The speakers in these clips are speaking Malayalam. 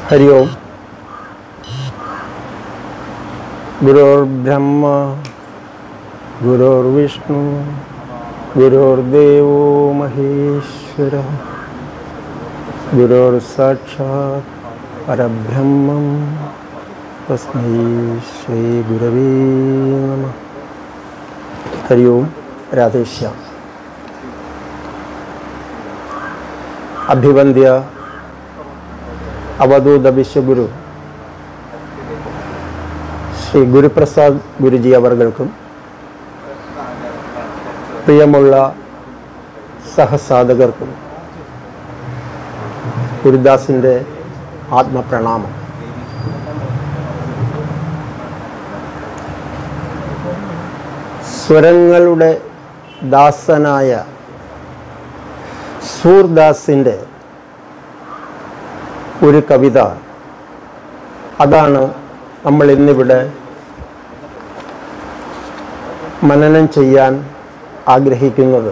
हरि ओम गुरुर्ब्रह्मा गुरुर्विष्णु गुरुर्देवो महेश्वरः गुरुर्साक्षात् परब्रह्मं तस्मै श्रीगुरवे नमः हरि ओम राधेश्याम അഭിവന്ദ്യ അവധൂത വിശ്വഗുരു ശ്രീ ഗുരുപ്രസാദ് ഗുരുജി അവർകൾക്കും പ്രിയമുള്ള സഹസാധകർക്കും ഗുരുദാസിൻ്റെ ആത്മപ്രണാമം സ്വരങ്ങളുടെ ദാസനായ സൂർദാസിൻ്റെ ഒരു കവിത അതാണ് നമ്മൾ ഇന്നിവിടെ മനനം ചെയ്യാൻ ആഗ്രഹിക്കുന്നത്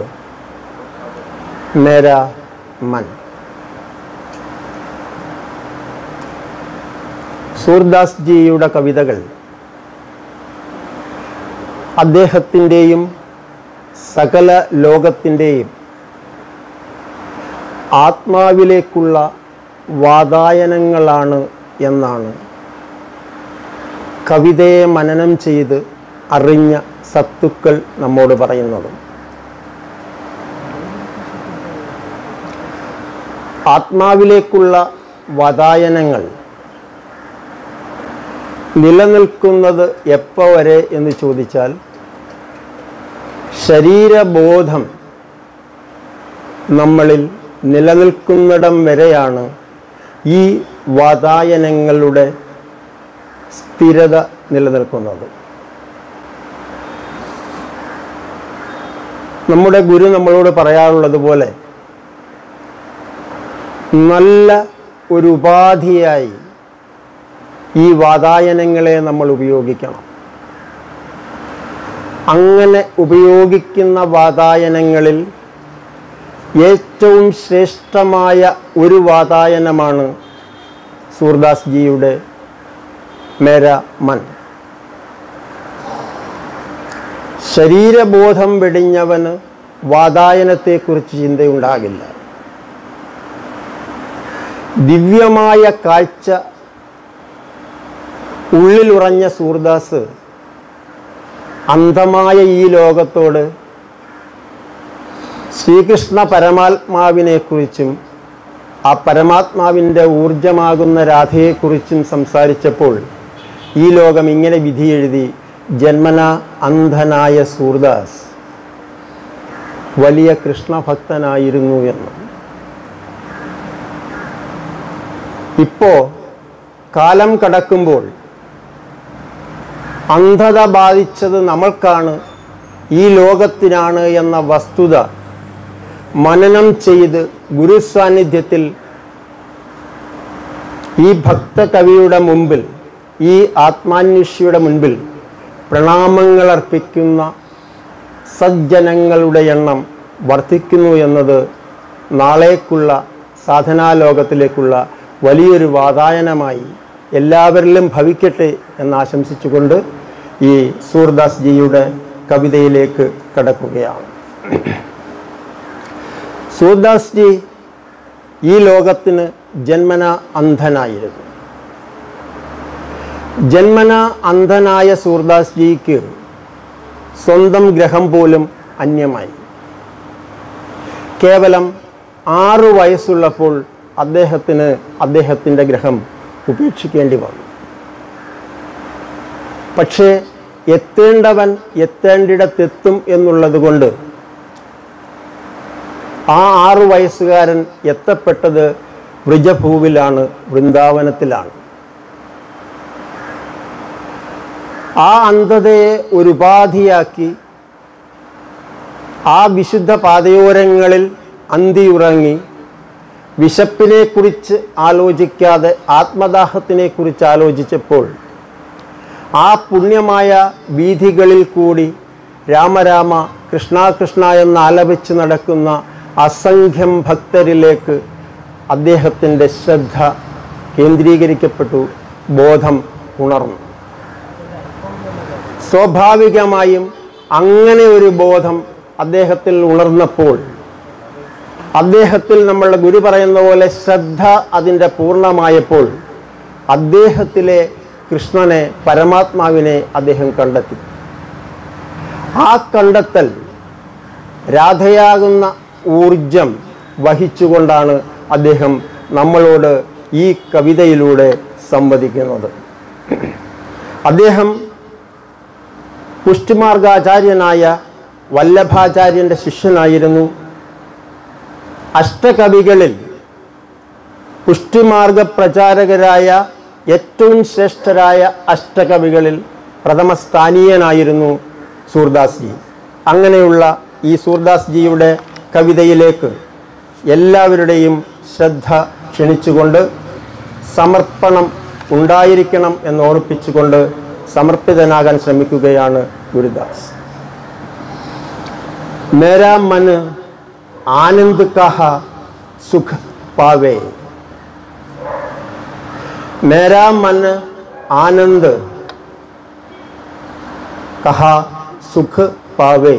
മേര മൻ സൂർദാസ് ജിയുടെ കവിതകൾ അദ്ദേഹത്തിൻ്റെയും സകല ലോകത്തിൻ്റെയും ആത്മാവിലേക്കുള്ള വാതായനങ്ങളാണ് എന്നാണ് കവിതയെ മനനം ചെയ്ത് അറിഞ്ഞ സത്തുക്കൾ നമ്മോട് പറയുന്നത് ആത്മാവിലേക്കുള്ള വാതായനങ്ങൾ നിലനിൽക്കുന്നത് എപ്പോൾ വരെ എന്ന് ചോദിച്ചാൽ ശരീരബോധം നമ്മളിൽ നിലനിൽക്കുന്നിടം വരെയാണ് ഈ വാതായനങ്ങളുടെ സ്ഥിരത നിലനിൽക്കുന്നത് നമ്മുടെ ഗുരു നമ്മളോട് പറയാറുള്ളത് പോലെ നല്ല ഒരു ഉപാധിയായി ഈ വാതായനങ്ങളെ നമ്മൾ ഉപയോഗിക്കണം അങ്ങനെ ഉപയോഗിക്കുന്ന വാതായനങ്ങളിൽ ഏറ്റവും ശ്രേഷ്ഠമായ ഒരു വാതായനമാണ് സൂർദാസ് ജിയുടെ മേര മൻ ശരീരബോധം വെടിഞ്ഞവന് വാതായനത്തെക്കുറിച്ച് ചിന്തയുണ്ടാകില്ല ദിവ്യമായ കാഴ്ച ഉള്ളിലുറഞ്ഞ സൂർദാസ് അന്ധമായ ഈ ലോകത്തോട് ശ്രീകൃഷ്ണ പരമാത്മാവിനെക്കുറിച്ചും ആ പരമാത്മാവിൻ്റെ ഊർജമാകുന്ന രാധയെക്കുറിച്ചും സംസാരിച്ചപ്പോൾ ഈ ലോകം ഇങ്ങനെ വിധിയെഴുതി ജന്മന അന്ധനായ സൂർദാസ് വലിയ കൃഷ്ണഭക്തനായിരുന്നു എന്ന് ഇപ്പോ കാലം കടക്കുമ്പോൾ അന്ധത ബാധിച്ചത് നമ്മൾക്കാണ് ഈ ലോകത്തിനാണ് എന്ന വസ്തുത മനനം ചെയ്ത് ഗുരുസാന്നിധ്യത്തിൽ ഈ ഭക്തകവിയുടെ മുമ്പിൽ ഈ ആത്മാന്വേഷിയുടെ മുൻപിൽ പ്രണാമങ്ങൾ അർപ്പിക്കുന്ന സജ്ജനങ്ങളുടെ എണ്ണം വർദ്ധിക്കുന്നു എന്നത് നാളേക്കുള്ള സാധനാലോകത്തിലേക്കുള്ള വലിയൊരു വാതായനമായി എല്ലാവരിലും ഭവിക്കട്ടെ എന്ന് ആശംസിച്ചുകൊണ്ട് ഈ സൂർദാസ് ജിയുടെ കവിതയിലേക്ക് കടക്കുകയാണ് സൂർദാസ് ജി ഈ ലോകത്തിന് ജന്മന അന്ധനായിരുന്നു ജന്മന അന്ധനായ സൂർദാസ് ജിക്ക് സ്വന്തം ഗ്രഹം പോലും അന്യമായി കേവലം ആറു വയസ്സുള്ളപ്പോൾ അദ്ദേഹത്തിന് അദ്ദേഹത്തിൻ്റെ ഗ്രഹം ഉപേക്ഷിക്കേണ്ടി വന്നു പക്ഷേ എത്തേണ്ടവൻ എത്തേണ്ടിടത്തെത്തും എന്നുള്ളത് കൊണ്ട് ആ ആറു വയസ്സുകാരൻ എത്തപ്പെട്ടത് വൃജഭൂവിലാണ് വൃന്ദാവനത്തിലാണ് ആ അന്ധതയെ ഒരു ഉപാധിയാക്കി ആ വിശുദ്ധ പാതയോരങ്ങളിൽ അന്തിയുറങ്ങി വിശപ്പിനെക്കുറിച്ച് ആലോചിക്കാതെ ആത്മദാഹത്തിനെക്കുറിച്ച് ആലോചിച്ചപ്പോൾ ആ പുണ്യമായ വീഥികളിൽ കൂടി രാമരാമ കൃഷ്ണ കൃഷ്ണ എന്ന് ആലപിച്ച് നടക്കുന്ന അസംഖ്യം ഭക്തരിലേക്ക് അദ്ദേഹത്തിൻ്റെ ശ്രദ്ധ കേന്ദ്രീകരിക്കപ്പെട്ടു ബോധം ഉണർന്നു സ്വാഭാവികമായും അങ്ങനെ ഒരു ബോധം അദ്ദേഹത്തിൽ ഉണർന്നപ്പോൾ അദ്ദേഹത്തിൽ നമ്മളുടെ ഗുരു പറയുന്ന പോലെ ശ്രദ്ധ അതിൻ്റെ പൂർണ്ണമായപ്പോൾ അദ്ദേഹത്തിലെ കൃഷ്ണനെ പരമാത്മാവിനെ അദ്ദേഹം കണ്ടെത്തി ആ കണ്ടെത്തൽ രാധയാകുന്ന ഊർജം വഹിച്ചുകൊണ്ടാണ് അദ്ദേഹം നമ്മളോട് ഈ കവിതയിലൂടെ സംവദിക്കുന്നത് അദ്ദേഹം പുഷ്ടിമാർഗാചാര്യനായ വല്ലഭാചാര്യൻ്റെ ശിഷ്യനായിരുന്നു അഷ്ടകവികളിൽ പുഷ്ടിമാർഗ പ്രചാരകരായ ഏറ്റവും ശ്രേഷ്ഠരായ അഷ്ടകവികളിൽ പ്രഥമസ്ഥാനീയനായിരുന്നു സൂർദാസ് ജി അങ്ങനെയുള്ള ഈ സൂർദാസ് ജിയുടെ കവിതയിലേക്ക് എല്ലാവരുടെയും ശ്രദ്ധ ക്ഷണിച്ചുകൊണ്ട് സമർപ്പണം ഉണ്ടായിരിക്കണം എന്ന് ഓർപ്പിച്ചുകൊണ്ട് സമർപ്പിതനാകാൻ ശ്രമിക്കുകയാണ് ഗുരുദാസ് मेरा मन आनंद कहा सुख पावे मेरा मन आनंद कहा സുഖ് പാവേ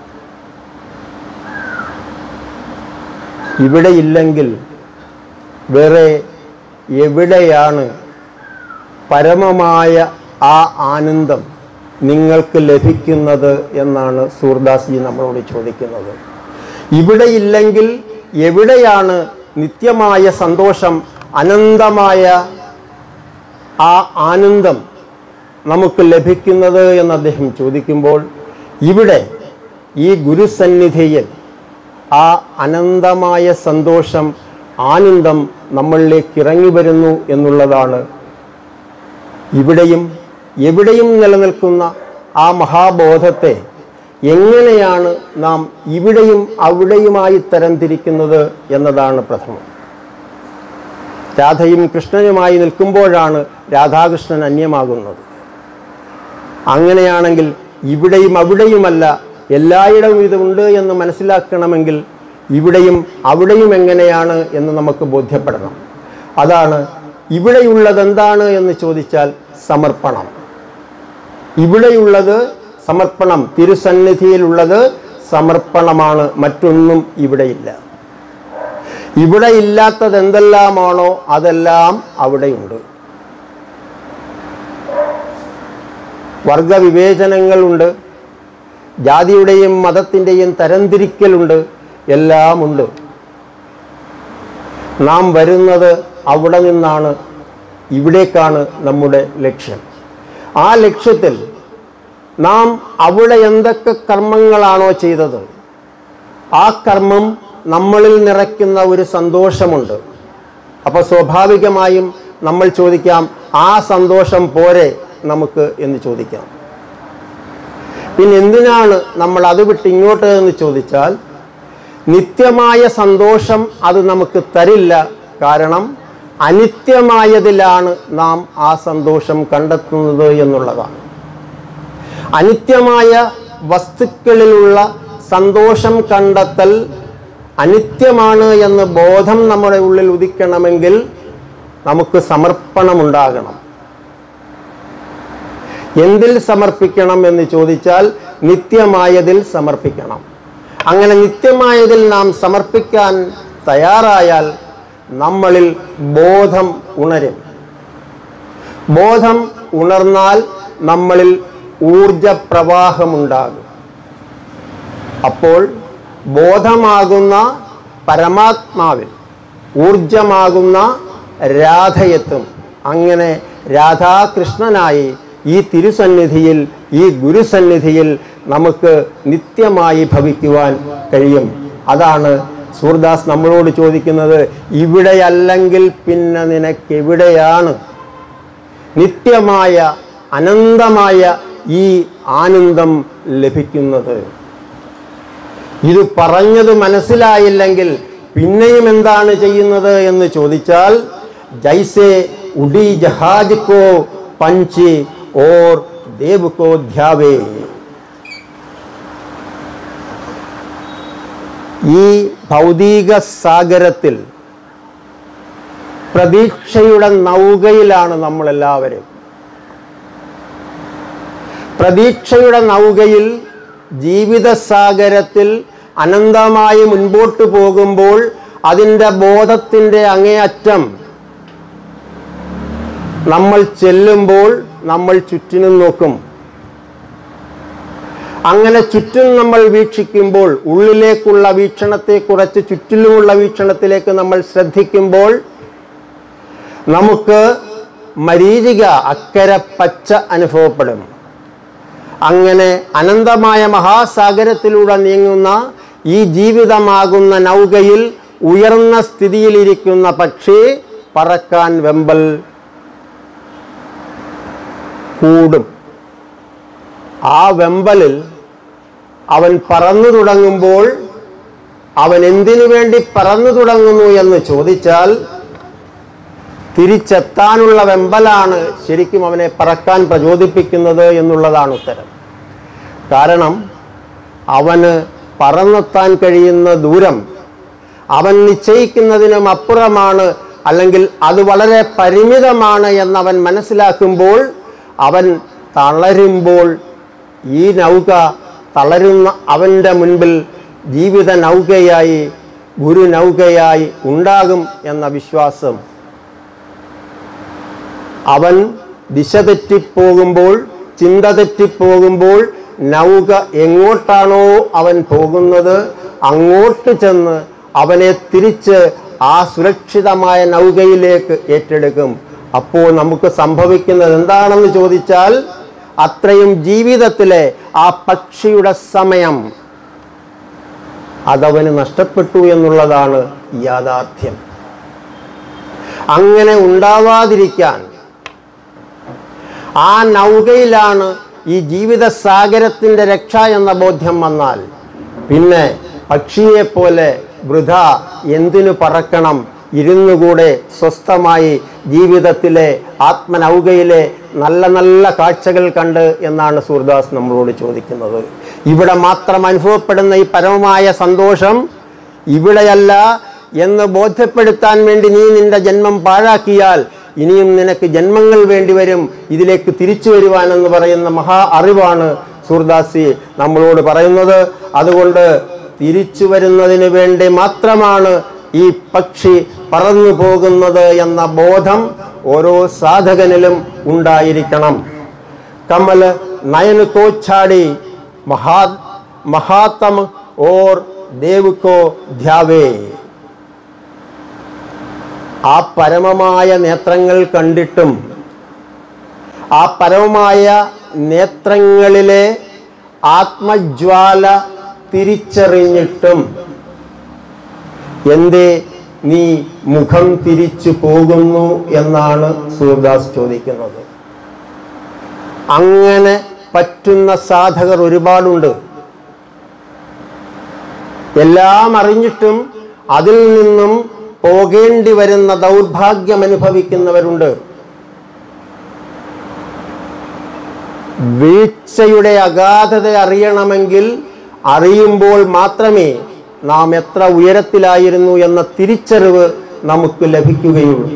ഇവിടെ ഇല്ലെങ്കിൽ വേറെ എവിടെയാണ് പരമമായ ആ ആനന്ദം നിങ്ങൾക്ക് ലഭിക്കുന്നത് എന്നാണ് സൂർദാസ് ജി നമ്മളോട് ചോദിക്കുന്നത് ഇവിടെ ഇല്ലെങ്കിൽ എവിടെയാണ് നിത്യമായ സന്തോഷം അനന്തമായ ആ ആനന്ദം നമുക്ക് ലഭിക്കുന്നത് എന്ന് അദ്ദേഹം ചോദിക്കുമ്പോൾ ഇവിടെ ഈ ഗുരുസന്നിധിയിൽ ആ അനന്തമായ സന്തോഷം ആനന്ദം നമ്മളിലേക്ക് ഇറങ്ങി വരുന്നു എന്നുള്ളതാണ് ഇവിടെയും എവിടെയും നിലനിൽക്കുന്ന ആ മഹാബോധത്തെ എങ്ങനെയാണ് നാം ഇവിടെയും അവിടെയുമായി തരംതിരിക്കുന്നത് എന്നതാണ് പ്രഥമം രാധയും കൃഷ്ണനുമായി നിൽക്കുമ്പോഴാണ് രാധാകൃഷ്ണൻ അന്യമാകുന്നത് അങ്ങനെയാണെങ്കിൽ ഇവിടെയും അവിടെയുമല്ല എല്ലായിടവും ഇതുണ്ട് എന്ന് മനസ്സിലാക്കണമെങ്കിൽ ഇവിടെയും അവിടെയും എങ്ങനെയാണ് എന്ന് നമുക്ക് ബോധ്യപ്പെടണം അതാണ് ഇവിടെയുള്ളത് എന്താണ് എന്ന് ചോദിച്ചാൽ സമർപ്പണം ഇവിടെയുള്ളത് സമർപ്പണം തിരുസന്നിധിയിലുള്ളത് സമർപ്പണമാണ് മറ്റൊന്നും ഇവിടെയില്ല ഇവിടെ ഇല്ലാത്തത് എന്തെല്ലാമാണോ അതെല്ലാം അവിടെയുണ്ട് വർഗവിവേചനങ്ങളുണ്ട് ജാതിയുടെയും മതത്തിൻ്റെയും തരംതിരിക്കലുണ്ട് എല്ലാമുണ്ട് നാം വരുന്നത് അവിടെ നിന്നാണ് ഇവിടേക്കാണ് നമ്മുടെ ലക്ഷ്യം ആ ലക്ഷ്യത്തിൽ നാം അവിടെ എന്തൊക്കെ കർമ്മങ്ങളാണോ ചെയ്തത് ആ കർമ്മം നമ്മളിൽ നിറയ്ക്കുന്ന ഒരു സന്തോഷമുണ്ട് അപ്പോൾ സ്വാഭാവികമായും നമ്മൾ ചോദിക്കാം ആ സന്തോഷം പോരെ നമുക്ക് എന്ന് ചോദിക്കാം പിന്നെ എന്തിനാണ് നമ്മൾ അത് വിട്ട് ഇങ്ങോട്ട് എന്ന് ചോദിച്ചാൽ നിത്യമായ സന്തോഷം അത് നമുക്ക് തരില്ല കാരണം അനിത്യമായതിലാണ് നാം ആ സന്തോഷം കണ്ടെത്തുന്നത് എന്നുള്ളതാണ് അനിത്യമായ വസ്തുക്കളിലുള്ള സന്തോഷം കണ്ടെത്തൽ അനിത്യമാണ് എന്ന് ബോധം നമ്മുടെ ഉള്ളിൽ ഉദിക്കണമെങ്കിൽ നമുക്ക് സമർപ്പണമുണ്ടാകണം എന്തിൽ സമർപ്പിക്കണം എന്ന് ചോദിച്ചാൽ നിത്യമായതിൽ സമർപ്പിക്കണം അങ്ങനെ നിത്യമായതിൽ നാം സമർപ്പിക്കാൻ തയ്യാറായാൽ നമ്മളിൽ ബോധം ഉണരും ബോധം ഉണർന്നാൽ നമ്മളിൽ ഊർജപ്രവാഹമുണ്ടാകും അപ്പോൾ ബോധമാകുന്ന പരമാത്മാവിൽ ഊർജമാകുന്ന രാധയെത്തും അങ്ങനെ രാധാകൃഷ്ണനായി ഈ തിരുസന്നിധിയിൽ ഈ ഗുരുസന്നിധിയിൽ നമുക്ക് നിത്യമായി ഭവിക്കുവാൻ കഴിയും അതാണ് സൂർദാസ് നമ്മളോട് ചോദിക്കുന്നത് ഇവിടെയല്ലെങ്കിൽ പിന്നെ നിനക്കെവിടെയാണ് നിത്യമായ അനന്തമായ ഈ ആനന്ദം ലഭിക്കുന്നത് ഇത് പറഞ്ഞത് മനസ്സിലായില്ലെങ്കിൽ പിന്നെയും എന്താണ് ചെയ്യുന്നത് എന്ന് ചോദിച്ചാൽ ജൈസെ ഉഡി ജഹാജ് കോ പഞ്ചി ഓർ ദേവ് കോ ധ്യാവേ ഈ ഭൗതിക സാഗരത്തിൽ പ്രതീക്ഷയുടെ നൗകയിലാണ് നമ്മളെല്ലാവരും പ്രതീക്ഷയുടെ നൗകയിൽ ജീവിതസാഗരത്തിൽ അനന്തമായി മുൻപോട്ട് പോകുമ്പോൾ അതിൻ്റെ ബോധത്തിൻ്റെ അങ്ങേയറ്റം നമ്മൾ ചെല്ലുമ്പോൾ നമ്മൾ ചുറ്റിനും നോക്കും അങ്ങനെ ചുറ്റും നമ്മൾ വീക്ഷിക്കുമ്പോൾ ഉള്ളിലേക്കുള്ള വീക്ഷണത്തെ കുറച്ച് ചുറ്റിലുമുള്ള വീക്ഷണത്തിലേക്ക് നമ്മൾ ശ്രദ്ധിക്കുമ്പോൾ നമുക്ക് മരീചിക അക്കരെ പച്ച അനുഭവപ്പെടും അങ്ങനെ അനന്തമായ മഹാസാഗരത്തിലൂടെ നീങ്ങുന്ന ഈ ജീവിതമാകുന്ന നൗകയിൽ ഉയർന്ന സ്ഥിതിയിലിരിക്കുന്ന പക്ഷി പറക്കാൻ വെമ്പൽ കൂടും ആ വെമ്പലിൽ അവൻ പറന്നു തുടങ്ങുമ്പോൾ അവൻ എന്തിനു വേണ്ടി പറന്നു തുടങ്ങുന്നു എന്ന് ചോദിച്ചാൽ തിരിച്ചെത്താനുള്ള വെമ്പലാണ് ശരിക്കും അവനെ പറക്കാൻ പ്രചോദിപ്പിക്കുന്നത് എന്നുള്ളതാണ് ഉത്തരം കാരണം അവന് പറന്നെത്താൻ കഴിയുന്ന ദൂരം അവൻ നിശ്ചയിക്കുന്നതിനും അപ്പുറമാണ് അല്ലെങ്കിൽ അത് വളരെ പരിമിതമാണ് എന്നവൻ മനസ്സിലാക്കുമ്പോൾ അവൻ തളരുമ്പോൾ ഈ നൗക തളരുന്ന അവൻ്റെ മുൻപിൽ ജീവിത നൗകയായി ഗുരു നൗകയായി ഉണ്ടാകും എന്ന വിശ്വാസം അവൻ ദിശ തെറ്റിപ്പോകുമ്പോൾ ചിന്ത തെറ്റിപ്പോകുമ്പോൾ നൗക എങ്ങോട്ടാണോ അവൻ പോകുന്നത് അങ്ങോട്ട് ചെന്ന് അവനെ തിരിച്ച് ആ സുരക്ഷിതമായ നൗകയിലേക്ക് ഏറ്റെടുക്കും അപ്പോൾ നമുക്ക് സംഭവിക്കുന്നത് എന്താണെന്ന് ചോദിച്ചാൽ അത്രയും ജീവിതത്തിലെ ആ പക്ഷിയുടെ സമയം അതവന് നഷ്ടപ്പെട്ടു എന്നുള്ളതാണ് യാഥാർത്ഥ്യം അങ്ങനെ ഉണ്ടാവാതിരിക്കാൻ ആ നൗകയിലാണ് ഈ ജീവിത സാഗരത്തിൻ്റെ രക്ഷ എന്ന ബോധ്യം വന്നാൽ പിന്നെ പക്ഷിയെപ്പോലെ വൃഥ എന്തിനു പറക്കണം ഇരുന്നുകൂടെ സ്വസ്ഥമായി ജീവിതത്തിലെ ആത്മനൗകയിലെ നല്ല നല്ല കാഴ്ചകൾ കണ്ട് എന്നാണ് സൂർദാസ് നമ്മളോട് ചോദിക്കുന്നത് ഇവിടെ മാത്രം അനുഭവപ്പെടുന്ന ഈ പരമമായ സന്തോഷം ഇവിടെയല്ല എന്ന് ബോധ്യപ്പെടുത്താൻ വേണ്ടി നീ നിന്റെ ജന്മം പാഴാക്കിയാൽ ഇനിയും നിനക്ക് ജന്മങ്ങൾ വേണ്ടി വരും ഇതിലേക്ക് തിരിച്ചു വരുവാനെന്ന് പറയുന്ന മഹാ അറിവാണ് സൂർദാസി നമ്മളോട് പറയുന്നത് അതുകൊണ്ട് തിരിച്ചു വരുന്നതിന് വേണ്ടി മാത്രമാണ് ഈ പക്ഷി പറന്നു പോകുന്നത് എന്ന ബോധം ഓരോ സാധകനിലും ഉണ്ടായിരിക്കണം കമൽ നയൻ കോ ഛാടി മഹാ മഹാത്തം ഓർ ദേവ് കോ ധ്യാവേ ആ പരമമായ നേത്രങ്ങൾ കണ്ടിട്ടും ആ പരമമായ നേത്രങ്ങളിലെ ആത്മജ്വാല തിരിച്ചറിഞ്ഞിട്ടും എന്തേ നീ മുഖം തിരിച്ചു പോകുന്നു എന്നാണ് സൂർദാസ് ചോദിക്കുന്നത് അങ്ങനെ പറ്റുന്ന സാധകർ ഒരുപാടുണ്ട് എല്ലാം അറിഞ്ഞിട്ടും അതിൽ നിന്നും പോകേണ്ടി വരുന്ന ദൗർഭാഗ്യം അനുഭവിക്കുന്നവരുണ്ട് വീഴ്ചയുടെ അഗാധത അറിയണമെങ്കിൽ അറിയുമ്പോൾ മാത്രമേ നാം എത്ര ഉയരത്തിലായിരുന്നു എന്ന തിരിച്ചറിവ് നമുക്ക് ലഭിക്കുകയുള്ളൂ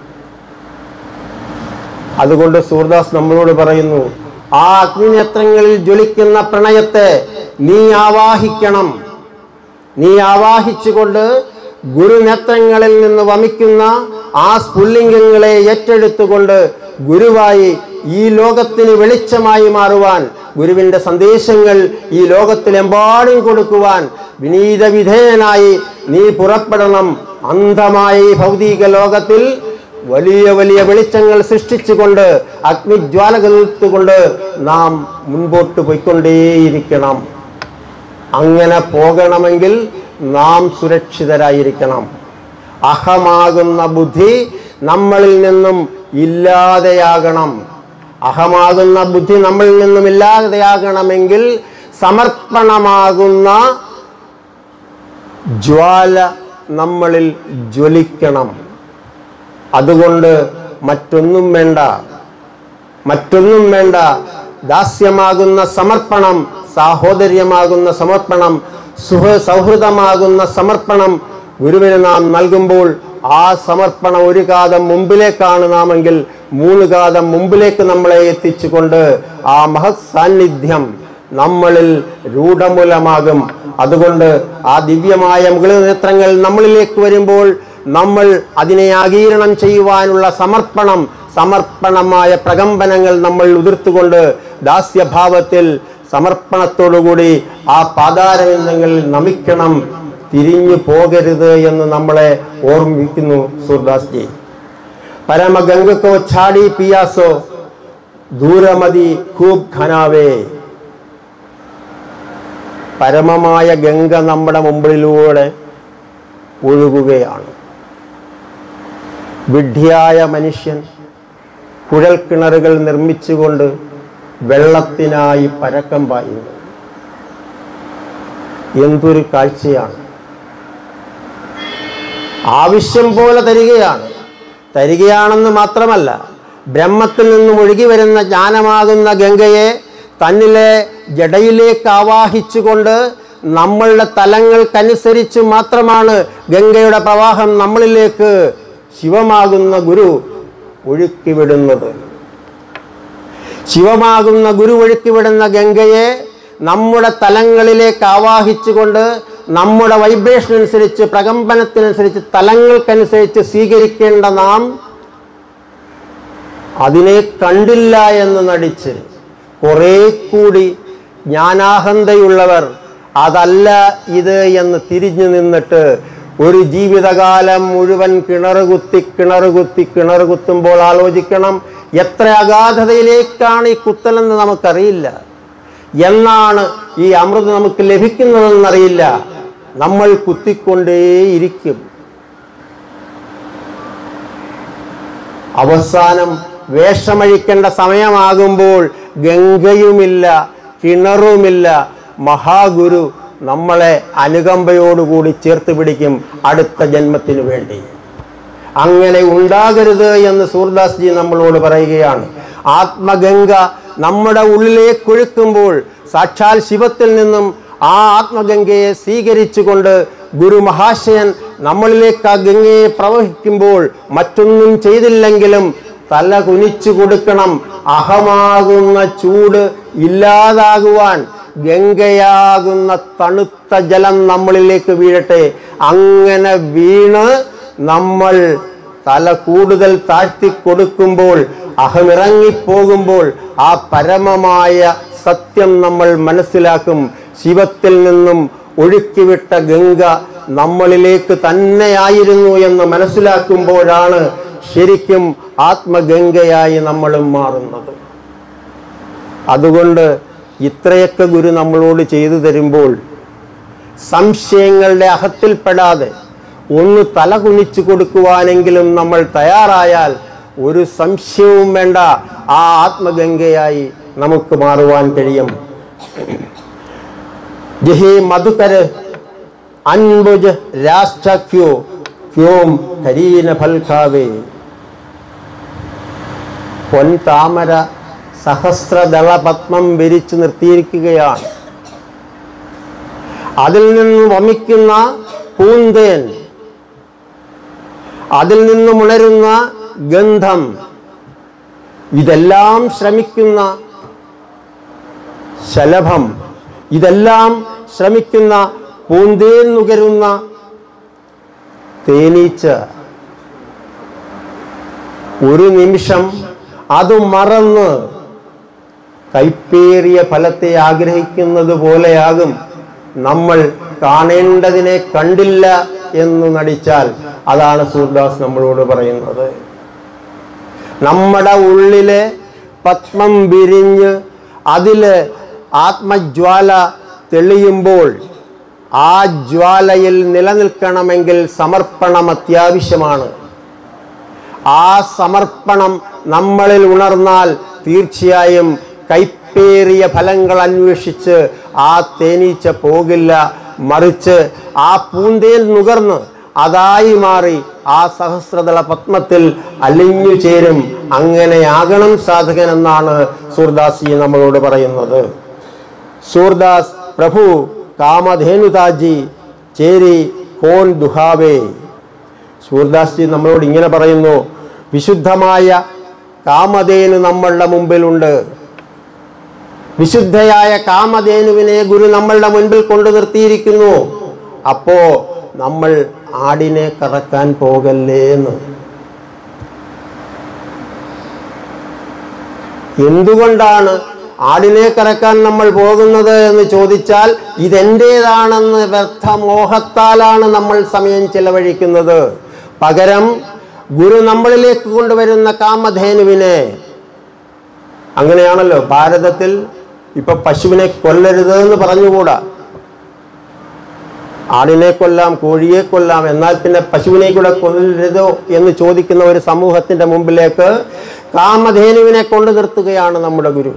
അതുകൊണ്ട് സൂർദാസ് നമ്മളോട് പറയുന്നു ആ അഗ്നിനേത്രങ്ങളിൽ ജ്വലിക്കുന്ന പ്രണയത്തെ നീ ആവാഹിക്കണം നീ ആവാഹിച്ചുകൊണ്ട് ഗുരുനേത്രങ്ങളിൽ നിന്ന് വമിക്കുന്ന ആ സ്ഫുല്ലിംഗങ്ങളെ ഏറ്റെടുത്തുകൊണ്ട് ഗുരുവായി ഈ ലോകത്തിന് വെളിച്ചമായി മാറുവാൻ ഗുരുവിൻ്റെ സന്ദേശങ്ങൾ ഈ ലോകത്തിലെമ്പാടും കൊടുക്കുവാൻ വിനീത വിധേയനായി നീ പുറപ്പെടണം അന്ധമായ ഈ ഭൗതിക ലോകത്തിൽ വലിയ വലിയ വെളിച്ചങ്ങൾ സൃഷ്ടിച്ചുകൊണ്ട് അഗ്നിജ്വാല കത്തുകൊണ്ട് നാം മുൻപോട്ട് പോയിക്കൊണ്ടേയിരിക്കണം അങ്ങനെ പോകണമെങ്കിൽ നാം സുരക്ഷിതരായിരിക്കണം അഹമാകുന്ന ബുദ്ധി നമ്മളിൽ നിന്നും ഇല്ലാതെയാകണം അഹമാകുന്ന ബുദ്ധി നമ്മളിൽ നിന്നും ഇല്ലാതെയാകണമെങ്കിൽ സമർപ്പണമാകുന്ന ജ്വാല നമ്മളിൽ ജ്വലിക്കണം അതുകൊണ്ട് മറ്റൊന്നും വേണ്ട മറ്റൊന്നും വേണ്ട ദാസ്യമാകുന്ന സമർപ്പണം സാഹോദര്യമാകുന്ന സമർപ്പണം സുഹ സൗഹൃദമാകുന്ന സമർപ്പണം ഗുരുവിന് നാം നൽകുമ്പോൾ ആ സമർപ്പണം ഒരു കാതം മുമ്പിലേക്കാണ് നാമെങ്കിൽ മൂന്ന് കാതം മുമ്പിലേക്ക് നമ്മളെ എത്തിച്ചുകൊണ്ട് ആ മഹത് സാന്നിധ്യം നമ്മളിൽ രൂഢമൂലമാകും അതുകൊണ്ട് ആ ദിവ്യമായ മുകളിൽ നേത്രങ്ങൾ നമ്മളിലേക്ക് വരുമ്പോൾ നമ്മൾ അതിനെ ആകീരണം ചെയ്യുവാനുള്ള സമർപ്പണം സമർപ്പണമായ പ്രകമ്പനങ്ങൾ നമ്മൾ ഉതിർത്തുകൊണ്ട് ദാസ്യഭാവത്തിൽ സമർപ്പണത്തോടുകൂടി ആ പാതാരവിന്ദങ്ങളിൽ നമിക്കണം തിരിഞ്ഞു പോകരുത് എന്ന് നമ്മളെ ഓർമ്മിക്കുന്നു സൂർദാസ് ജി പരമഗംഗക്കോ ഛാടി പിയാസോ ദൂരമതി ഖൂബ് ഖനാവേ പരമമായ ഗംഗ നമ്മുടെ മുമ്പിലൂടെ ഒഴുകുകയാണ് വിഡ്ഢിയായ മനുഷ്യൻ കുഴൽക്കിണറുകൾ നിർമ്മിച്ചുകൊണ്ട് വെള്ളത്തിനായി പരക്കം പായുന്നു എന്തൊരു കാഴ്ചയാണ് ആവശ്യം പോലെ തരികയാണ് തരികയാണെന്ന് മാത്രമല്ല ബ്രഹ്മത്തിൽ നിന്നും ഒഴുകി വരുന്ന ജ്ഞാനമാകുന്ന ഗംഗയെ തന്നിലെ ജടയിലേക്ക് ആവാഹിച്ചുകൊണ്ട് നമ്മളുടെ തലങ്ങൾക്കനുസരിച്ച് മാത്രമാണ് ഗംഗയുടെ പ്രവാഹം നമ്മളിലേക്ക് ശിവമാകുന്ന ഗുരു ഒഴുക്കിവിടുന്നത് ശിവമാകുന്ന ഗുരു ഒഴുക്കിവിടുന്ന ഗംഗയെ നമ്മുടെ തലങ്ങളിലേക്ക് ആവാഹിച്ചുകൊണ്ട് നമ്മുടെ വൈബ്രേഷൻ അനുസരിച്ച് പ്രകമ്പനത്തിനനുസരിച്ച് തലങ്ങൾക്കനുസരിച്ച് സ്വീകരിക്കേണ്ട നാം അതിനെ കണ്ടില്ല എന്ന് നടിച്ച് കുറേ കൂടി ജ്ഞാനാഹന്തയുള്ളവർ അതല്ല ഇത് എന്ന് തിരിഞ്ഞു നിന്നിട്ട് ഒരു ജീവിതകാലം മുഴുവൻ കിണറുകുത്തി കിണറുകുത്തി കിണറുകുത്തുമ്പോൾ ആലോചിക്കണം എത്ര അഗാധതയിലേക്കാണ് ഈ കുത്തലെന്ന് നമുക്കറിയില്ല എന്നാണ് ഈ അമൃത് നമുക്ക് ലഭിക്കുന്നതെന്നറിയില്ല നമ്മൾ കുത്തിക്കൊണ്ടേയിരിക്കും അവസാനം വേഷമഴിക്കേണ്ട സമയമാകുമ്പോൾ ഗംഗയുമില്ല കിണറുമില്ല മഹാഗുരു നമ്മളെ അനുകമ്പയോടുകൂടി ചേർത്ത് പിടിക്കും അടുത്ത ജന്മത്തിനു വേണ്ടി അങ്ങനെ ഉണ്ടാകരുത് എന്ന് സൂർദാസ് ജി നമ്മളോട് പറയുകയാണ് ആത്മഗംഗ നമ്മുടെ ഉള്ളിലേക്ക് ഒഴുക്കുമ്പോൾ സാക്ഷാൽ ശിവത്തിൽ നിന്നും ആ ആത്മഗംഗയെ സ്വീകരിച്ചുകൊണ്ട് ഗുരു മഹാശയൻ നമ്മളിലേക്ക് ആ ഗംഗയെ പ്രവഹിക്കുമ്പോൾ മറ്റൊന്നും ചെയ്തില്ലെങ്കിലും തല കുനിച്ചു കൊടുക്കണം അഹമാകുന്ന ചൂട് ഇല്ലാതാകുവാൻ ഗംഗയാകുന്ന തണുത്ത ജലം നമ്മളിലേക്ക് വീഴട്ടെ അങ്ങനെ വീണ് നമ്മൾ തല കൂടുതൽ താഴ്ത്തി കൊടുക്കുമ്പോൾ അഹമിറങ്ങിപ്പോകുമ്പോൾ ആ പരമമായ സത്യം നമ്മൾ മനസ്സിലാക്കും ശിവത്തിൽ നിന്നും ഒഴുക്കിവിട്ട ഗംഗ നമ്മളിലേക്ക് തന്നെയായിരുന്നു എന്ന് മനസ്സിലാക്കുമ്പോഴാണ് ശരിക്കും ആത്മഗംഗയായി നമ്മളും മാറുന്നത് അതുകൊണ്ട് ഇത്രയൊക്കെ ഗുരു നമ്മളോട് ചെയ്തു തരുമ്പോൾ സംശയങ്ങളുടെ അഹത്തിൽപ്പെടാതെ ഒന്ന് തല കുനിച്ചു കൊടുക്കുവാനെങ്കിലും നമ്മൾ തയ്യാറായാൽ ഒരു സംശയവും വേണ്ട ആ ആത്മഗംഗയായി നമുക്ക് മാറുവാൻ കഴിയും ജഹി മധുകര് അൻബുജ് രാഷ്ട്രക്യോ ക്യോം കരീന ഫൽഖാവേ പൊൻതാമര സഹസ്രദള പത്മം വിരിച്ചു നിർത്തിയിരിക്കുകയാണ് അതിൽ നിന്ന് വമിക്കുന്ന പൂന്തേൻ അതിൽ നിന്നും ഉണരുന്ന ഗന്ധം ഇതെല്ലാം ശ്രമിക്കുന്ന ശലഭം ഇതെല്ലാം ശ്രമിക്കുന്ന പൂന്തേൻ നുകരുന്ന തേനീച്ച ഒരു നിമിഷം അത് മറന്ന് കൈപ്പേറിയ ഫലത്തെ ആഗ്രഹിക്കുന്നത് പോലെയാകും നമ്മൾ കാണേണ്ടതിനെ കണ്ടില്ല എന്ന് നടിച്ചാൽ അതാണ് സൂർദാസ് നമ്മളോട് പറയുന്നത് നമ്മുടെ ഉള്ളിലെ പത്മം വിരിഞ്ഞ് അതില് ആത്മജ്വാല തെളിയുമ്പോൾ ആ ജ്വാലയിൽ നിലനിൽക്കണമെങ്കിൽ സമർപ്പണം അത്യാവശ്യമാണ് ആ സമർപ്പണം നമ്മളിൽ ഉണർന്നാൽ തീർച്ചയായും കൈപ്പേറിയ ഫലങ്ങൾ അന്വേഷിച്ച് ആ തേനീച്ച പോകില്ല മറിച്ച് ആ പൂന്തേൽ നുകർന്ന് അതായി മാറി ആ സഹസ്രദള പത്മത്തിൽ അലിഞ്ഞു ചേരും അങ്ങനെയാകണം സാധകൻ എന്നാണ് സൂർദാസി നമ്മളോട് പറയുന്നത് സൂർദാസ് പ്രഭു കാമധേനുതാജി ചേരി കോൺ ദുഹാവേ സൂർദാസ് ജി നമ്മളോട് ഇങ്ങനെ പറയുന്നു വിശുദ്ധമായ കാമധേനു നമ്മളുടെ മുമ്പിലുണ്ട് വിശുദ്ധയായ കാമധേനുവിനെ ഗുരു നമ്മളുടെ മുൻപിൽ കൊണ്ടു നിർത്തിയിരിക്കുന്നു അപ്പോ നമ്മൾ ആടിനെ കറക്കാൻ പോകല്ലേ എന്ന് എന്തുകൊണ്ടാണ് ആടിനെ കറക്കാൻ നമ്മൾ പോകുന്നത് എന്ന് ചോദിച്ചാൽ ഇതെൻ്റേതാണെന്ന് വ്യർത്ഥമോഹത്താലാണ് നമ്മൾ സമയം ചെലവഴിക്കുന്നത് പകരം ഗുരു നമ്മളിലേക്ക് കൊണ്ടുവരുന്ന കാമധേനുവിനെ അങ്ങനെയാണല്ലോ ഭാരതത്തിൽ ഇപ്പൊ പശുവിനെ കൊല്ലരുത് എന്ന് പറഞ്ഞുകൂടാ ആടിനെ കൊല്ലാം കോഴിയെ കൊല്ലാം എന്നാൽ പിന്നെ പശുവിനെ കൂടെ കൊല്ലരുതോ എന്ന് ചോദിക്കുന്ന ഒരു സമൂഹത്തിന്റെ മുമ്പിലേക്ക് കാമധേനുവിനെ കൊണ്ടു നിർത്തുകയാണ് നമ്മുടെ ഗുരു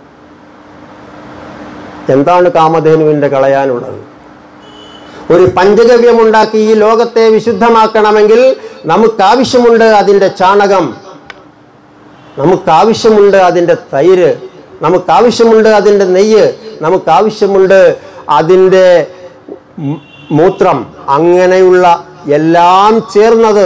എന്താണ് കാമധേനുവിന്റെ കളയാനുള്ളത് ഒരു പഞ്ചഗവ്യമുണ്ടാക്കി ഈ ലോകത്തെ വിശുദ്ധമാക്കണമെങ്കിൽ നമുക്കാവശ്യമുണ്ട് അതിൻ്റെ ചാണകം നമുക്കാവശ്യമുണ്ട് അതിൻ്റെ തൈര് നമുക്കാവശ്യമുണ്ട് അതിൻ്റെ നെയ്യ് നമുക്കാവശ്യമുണ്ട് അതിൻ്റെ മ് മൂത്രം അങ്ങനെയുള്ള എല്ലാം ചേർന്നത്